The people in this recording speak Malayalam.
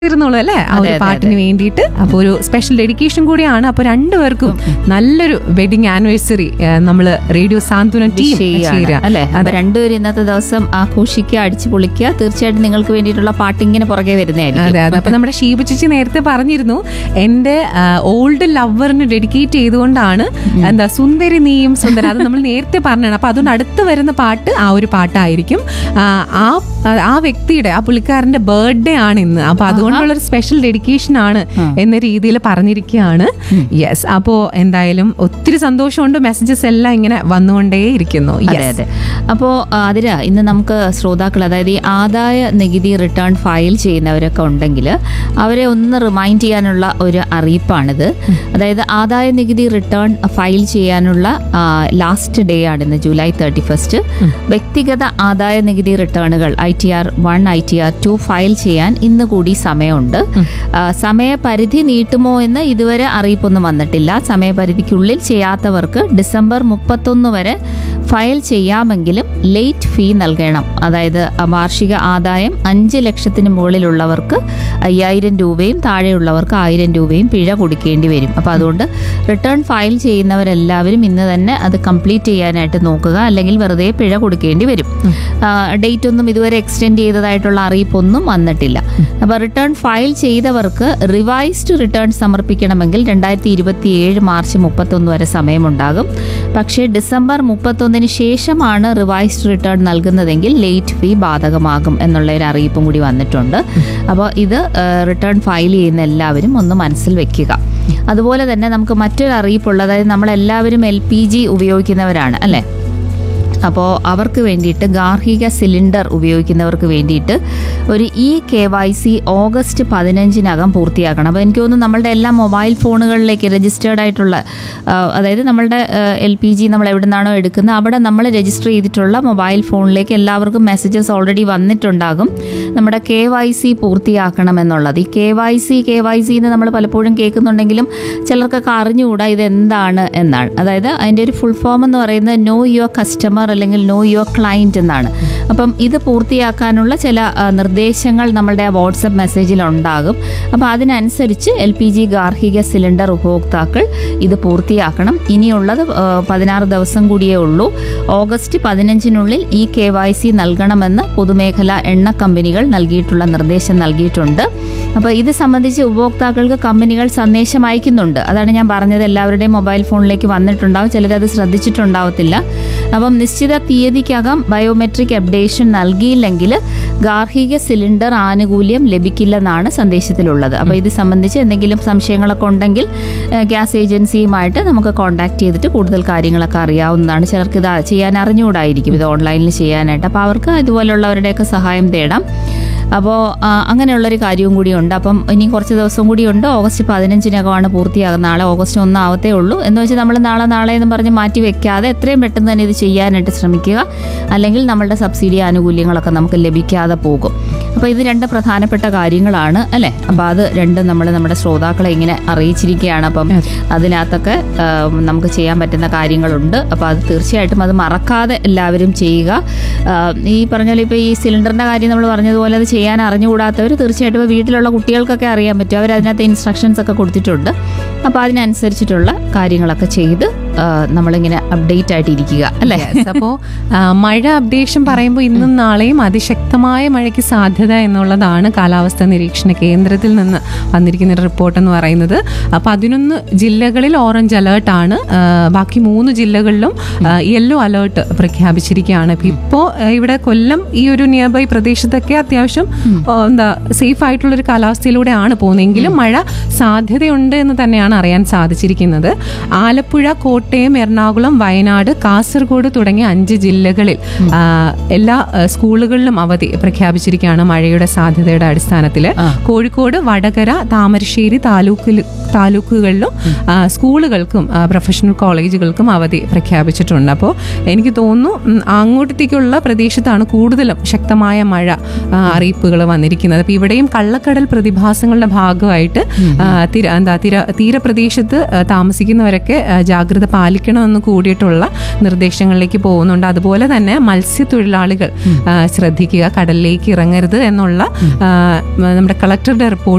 ഇരുന്നുള്ളൂ അല്ലേ ആ ഒരു പാട്ടിന് വേണ്ടിയിട്ട് അപ്പൊ ഒരു സ്പെഷ്യൽ ഡെഡിക്കേഷൻ കൂടിയാണ് അപ്പൊ രണ്ടുപേർക്കും നല്ലൊരു വെഡിങ് ആനിവേഴ്സറി നമ്മൾ റേഡിയോ സാന്ത്വനം ടീം ചെയ്യാണ് അല്ലെ അപ്പൊ രണ്ടുപേരും ഇന്നത്തെ ദിവസം ആഘോഷിക്കുക അടിച്ചു പൊളിക്കുക തീർച്ചയായിട്ടും നിങ്ങൾക്ക് വേണ്ടിയിട്ടുള്ള പാട്ടിങ്ങനെ പുറകെ വരുന്നതായിരിക്കും അതെ അതെ അപ്പൊ നമ്മുടെ ഷീബ ചേച്ചി നേരത്തെ പറഞ്ഞിരുന്നു എന്റെ ഓൾഡ് ലവറിന് ഡെഡിക്കേറ്റ് ചെയ്തുകൊണ്ടാണ് എന്താ സുന്ദരി നീയും സുന്ദര അത് നമ്മൾ നേരത്തെ പറഞ്ഞാണ് അപ്പൊ അതുകൊണ്ട് അടുത്ത് വരുന്ന പാട്ട് ആ ഒരു പാട്ടായിരിക്കും ആ, ആ ആ വ്യക്തിയുടെ ആ പുള്ളിക്കാരന്റെ ബർത്ത്ഡേ ആണ് ഇന്ന് അപ്പൊ അതുകൊണ്ടുള്ള ഒരു സ്പെഷ്യൽ ഡെഡിക്കേഷൻ ആണ് എന്ന രീതിയിൽ പറഞ്ഞിരിക്കുകയാണ് യെസ് അപ്പോ എന്തായാലും ഒത്തിരി സന്തോഷമുണ്ട് മെസ്സേജസ് എല്ലാം ഇങ്ങനെ വന്നുകൊണ്ടേയിരിക്കുന്നു അതെ Yes. അതെ അപ്പോൾ അതിര ഇന്ന് നമുക്ക് ശ്രോതാക്കൾ അതായത് ഈ ആദായ നികുതി റിട്ടേൺ ഫയൽ ചെയ്യുന്നവരൊക്കെ ഉണ്ടെങ്കിൽ അവരെ ഒന്ന് റിമൈൻഡ് ചെയ്യാനുള്ള ഒരു അറിയിപ്പാണിത് അതായത് ആദായ നികുതി റിട്ടേൺ ഫയൽ ചെയ്യാനുള്ള ലാസ്റ്റ് ഡേ ആണ് ഇന്ന് ജൂലൈ തേർട്ടി ഫസ്റ്റ് വ്യക്തിഗത ആദായ നികുതി റിട്ടേണുകൾ I T R one I T R two file ചെയ്യാൻ ഇന്ന് കൂടി സമയമുണ്ട് ആ, സമയപരിധി നീട്ടുമോ എന്ന് ഇതുവരെ അറിയിപ്പൊന്നും വന്നിട്ടില്ല സമയപരിധിക്കുള്ളിൽ ചെയ്യാത്തവർക്ക് ഡിസംബർ മുപ്പത്തൊന്ന് വരെ ഫയൽ ചെയ്യാമെങ്കിലും ലേറ്റ് ഫീ നൽകണം അതായത് ആ വാർഷിക ആദായം അഞ്ച് ലക്ഷത്തിന് മുകളിലുള്ളവർക്ക് അയ്യായിരം രൂപയും താഴെയുള്ളവർക്ക് ആയിരം രൂപയും പിഴ കൊടുക്കേണ്ടി വരും അപ്പോൾ അതുകൊണ്ട് റിട്ടേൺ ഫയൽ ചെയ്യുന്നവരെല്ലാവരും ഇന്ന് തന്നെ അത് കംപ്ലീറ്റ് ചെയ്യാനായിട്ട് നോക്കുക അല്ലെങ്കിൽ വെറുതെ പിഴ കൊടുക്കേണ്ടി വരും ഡേറ്റ് ഒന്നും ഇതുവരെ എക്സ്റ്റെൻഡ് ചെയ്തതായിട്ടുള്ള അറിയിപ്പൊന്നും വന്നിട്ടില്ല അപ്പോൾ റിട്ടേൺ ഫയൽ ചെയ്തവർക്ക് റിവൈസ്ഡ് റിട്ടേൺ സമർപ്പിക്കണമെങ്കിൽ രണ്ടായിരത്തി ഇരുപത്തി ഏഴ് മാർച്ച് മുപ്പത്തൊന്ന് വരെ സമയമുണ്ടാകും പക്ഷേ ഡിസംബർ മുപ്പത്തൊന്നിന് ശേഷമാണ് റിവൈസ്ഡ് റിട്ടേൺ നൽകുന്നതെങ്കിൽ ലേറ്റ് ഫീ ബാധകമാകും എന്നുള്ള ഒരു അറിയിപ്പും കൂടി വന്നിട്ടുണ്ട് അപ്പോൾ ഇത് റിട്ടേൺ ഫയൽ ചെയ്യുന്ന എല്ലാവരും ഒന്ന് മനസ്സിൽ വെക്കുക അതുപോലെ തന്നെ നമുക്ക് മറ്റൊരു അറിയിപ്പുള്ളത് അതായത് നമ്മളെല്ലാവരും എൽ പി ജി ഉപയോഗിക്കുന്നവരാണ് അല്ലേ അപ്പോൾ അവർക്ക് വേണ്ടിയിട്ട് ഗാർഹിക സിലിണ്ടർ ഉപയോഗിക്കുന്നവർക്ക് വേണ്ടിയിട്ട് ഒരു E K Y C August പതിനഞ്ചിനകം പൂർത്തിയാക്കണം അപ്പോൾ എനിക്ക് തോന്നുന്നു നമ്മളുടെ എല്ലാ മൊബൈൽ ഫോണുകളിലേക്ക് രജിസ്റ്റേർഡ് ആയിട്ടുള്ള ആ, അതായത് നമ്മളുടെ എൽ പി ജി നമ്മൾ എവിടെ നിന്നാണോ എടുക്കുന്നത് അവിടെ നമ്മൾ രജിസ്റ്റർ ചെയ്തിട്ടുള്ള മൊബൈൽ ഫോണിലേക്ക് എല്ലാവർക്കും മെസ്സേജസ് ഓൾറെഡി വന്നിട്ടുണ്ടാകും നമ്മുടെ കെ വൈ സി പൂർത്തിയാക്കണം എന്നുള്ളത് E K Y C K Y C എന്ന് നമ്മൾ പലപ്പോഴും കേൾക്കുന്നുണ്ടെങ്കിലും ചിലർക്കൊക്കെ അറിഞ്ഞുകൂടാ ഇത് എന്താണ് എന്നാണ് അതായത് അതിൻ്റെ ഒരു ഫുൾ ഫോം എന്ന് പറയുന്നത് നോ യുവർ കസ്റ്റമർ അല്ലെങ്കിൽ നോ യുവർ ക്ലയൻറ്റ് എന്നാണ് അപ്പം ഇത് പൂർത്തിയാക്കാനുള്ള ചില ആ, നിർദ്ദേശങ്ങൾ നമ്മളുടെ വാട്സപ്പ് മെസ്സേജിൽ ഉണ്ടാകും അപ്പോൾ അതിനനുസരിച്ച് എൽ പി ജി ഗാർഹിക സിലിണ്ടർ ഉപഭോക്താക്കൾ ഇത് പൂർത്തിയാക്കണം ഇനിയുള്ളത് ആ, പതിനാറ് ദിവസം കൂടിയേ ഉള്ളൂ ഓഗസ്റ്റ് പതിനഞ്ചിനുള്ളിൽ ഈ കെ വൈ സി നൽകണമെന്ന് പൊതുമേഖലാ എണ്ണ കമ്പനികൾ നൽകിയിട്ടുള്ള നിർദ്ദേശം നൽകിയിട്ടുണ്ട് അപ്പോൾ ഇത് സംബന്ധിച്ച് ഉപഭോക്താക്കൾക്ക് കമ്പനികൾ സന്ദേശം അയക്കുന്നുണ്ട് അതാണ് ഞാൻ പറഞ്ഞത് എല്ലാവരുടെയും മൊബൈൽ ഫോണിലേക്ക് വന്നിട്ടുണ്ടാവും ചിലരത് ശ്രദ്ധിച്ചിട്ടുണ്ടാവത്തില്ല അപ്പം നിശ്ചിത തീയതിക്കകം ബയോമെട്രിക് അപ്ഡേഷൻ നൽകിയില്ലെങ്കിൽ ഗാർഹിക സിലിണ്ടർ ആനുകൂല്യം ലഭിക്കില്ലെന്നാണ് സന്ദേശത്തിലുള്ളത് അപ്പോൾ ഇത് സംബന്ധിച്ച് എന്തെങ്കിലും സംശയങ്ങളൊക്കെ ഉണ്ടെങ്കിൽ ഏഹ്, ഗ്യാസ് ഏജൻസിയുമായിട്ട് നമുക്ക് കോൺടാക്ട് ചെയ്തിട്ട് കൂടുതൽ കാര്യങ്ങളൊക്കെ അറിയാവുന്നതാണ് ചിലർക്ക് ഇത് ചെയ്യാൻ അറിഞ്ഞുകൂടായിരിക്കും ഇത് ഓൺലൈനിൽ ചെയ്യാനായിട്ട് അപ്പോൾ അവർക്ക് ഇതുപോലുള്ളവരുടെയൊക്കെ സഹായം തേടാം അപ്പോൾ അങ്ങനെയുള്ളൊരു കാര്യവും കൂടിയുണ്ട് അപ്പം ഇനി കുറച്ച് ദിവസം കൂടിയുണ്ട് ഓഗസ്റ്റ് പതിനഞ്ചിനകമാണ് പൂർത്തിയാകുന്നത് നാളെ ഓഗസ്റ്റ് ഒന്നാവത്തേ ഉള്ളൂ എന്ന് വെച്ചാൽ നമ്മൾ നാളെ നാളെ എന്ന് പറഞ്ഞ് മാറ്റി വെക്കാതെ എത്രയും പെട്ടെന്ന് തന്നെ ഇത് ചെയ്യാനായിട്ട് ശ്രമിക്കുക അല്ലെങ്കിൽ നമ്മളുടെ സബ്സിഡി ആനുകൂല്യങ്ങളൊക്കെ നമുക്ക് ലഭിക്കാതെ പോകും അപ്പോൾ ഇത് രണ്ട് പ്രധാനപ്പെട്ട കാര്യങ്ങളാണ് അല്ലേ അപ്പോൾ അത് രണ്ടും നമ്മൾ നമ്മുടെ ശ്രോതാക്കളെ ഇങ്ങനെ അറിയിച്ചിരിക്കുകയാണ് അപ്പം അതിനകത്തൊക്കെ ആ, നമുക്ക് ചെയ്യാൻ പറ്റുന്ന കാര്യങ്ങളുണ്ട് അപ്പോൾ അത് തീർച്ചയായിട്ടും അത് മറക്കാതെ എല്ലാവരും ചെയ്യുക ആ, ഈ പറഞ്ഞ പോലെ ഇപ്പോൾ ഈ സിലിണ്ടറിൻ്റെ കാര്യം നമ്മൾ പറഞ്ഞതുപോലെ അത് ചെയ്യാൻ അറിഞ്ഞുകൂടാത്തവർ തീർച്ചയായിട്ടും ഇപ്പോൾ വീട്ടിലുള്ള കുട്ടികൾക്കൊക്കെ അറിയാൻ പറ്റും അവർ അതിനകത്ത് ഇൻസ്ട്രക്ഷൻസ് ഒക്കെ കൊടുത്തിട്ടുണ്ട് അപ്പോൾ അതിനനുസരിച്ചിട്ടുള്ള കാര്യങ്ങളൊക്കെ ചെയ്ത് ആ, നമ്മളിങ്ങനെ അപ്ഡേറ്റ് ആയിട്ട് ഇരിക്കുക അല്ലേ Yes. അപ്പോ ആ, മഴ അപ്ഡേഷൻ പറയുമ്പോൾ ഇന്നും നാളെയും അതിശക്തമായ മഴയ്ക്ക് സാധ്യത എന്നുള്ളതാണ് കാലാവസ്ഥാ നിരീക്ഷണ കേന്ദ്രത്തിൽ നിന്ന് വന്നിരിക്കുന്ന ഒരു റിപ്പോർട്ട് എന്ന് പറയുന്നത് അപ്പൊ പതിനൊന്ന് ജില്ലകളിൽ ഓറഞ്ച് അലേർട്ട് ആണ് ആ, ബാക്കി മൂന്ന് ജില്ലകളിലും യെല്ലോ അലേർട്ട് പ്രഖ്യാപിച്ചിരിക്കുകയാണ് അപ്പൊ ഇപ്പോ ആ, ഇവിടെ കൊല്ലം ഈ ഒരു നിയർ ബൈ പ്രദേശത്തൊക്കെ അത്യാവശ്യം ആ, എന്താ സേഫ് ആയിട്ടുള്ള ഒരു കാലാവസ്ഥയിലൂടെയാണ് പോകുന്നതെങ്കിലും മഴ സാധ്യതയുണ്ട് എന്ന് തന്നെയാണ് അറിയാൻ സാധിച്ചിരിക്കുന്നത് ആലപ്പുഴ കോട്ടയം എറണാകുളം വയനാട് കാസർഗോഡ് തുടങ്ങിയ അഞ്ച് ജില്ലകളിൽ ആ, എല്ലാ ആ, സ്കൂളുകളിലും അവധി പ്രഖ്യാപിച്ചിരിക്കുകയാണ് മഴയുടെ സാധ്യതയുടെ അടിസ്ഥാനത്തിൽ കോഴിക്കോട് വടകര താമരശ്ശേരി താലൂക്കിൽ താലൂക്കുകളിലും ആ, സ്കൂളുകൾക്കും ആ, പ്രൊഫഷണൽ കോളേജുകൾക്കും അവധി പ്രഖ്യാപിച്ചിട്ടുണ്ട് അപ്പോൾ എനിക്ക് തോന്നുന്നു ഉം, അങ്ങോട്ടത്തേക്കുള്ള പ്രദേശത്താണ് കൂടുതലും ശക്തമായ മഴ ആ, അറിയിപ്പുകൾ വന്നിരിക്കുന്നത് അപ്പോൾ ഇവിടെയും കള്ളക്കടൽ പ്രതിഭാസങ്ങളുടെ ഭാഗമായിട്ട് ആ, തിര എന്താ തിര തീരപ്രദേശത്ത് ആ, താമസിക്കുന്നവരൊക്കെ ആ, ജാഗ്രത പാലിക്കണമെന്ന് കൂടിയിട്ടുള്ള നിർദ്ദേശങ്ങളിലേക്ക് പോകുന്നുണ്ട് അതുപോലെ തന്നെ മത്സ്യത്തൊഴിലാളികൾ ആ, ശ്രദ്ധിക്കുക കടലിലേക്ക് ഇറങ്ങരുത് എന്നുള്ള ആ, നമ്മുടെ കളക്ടറുടെ റിപ്പോർട്ട്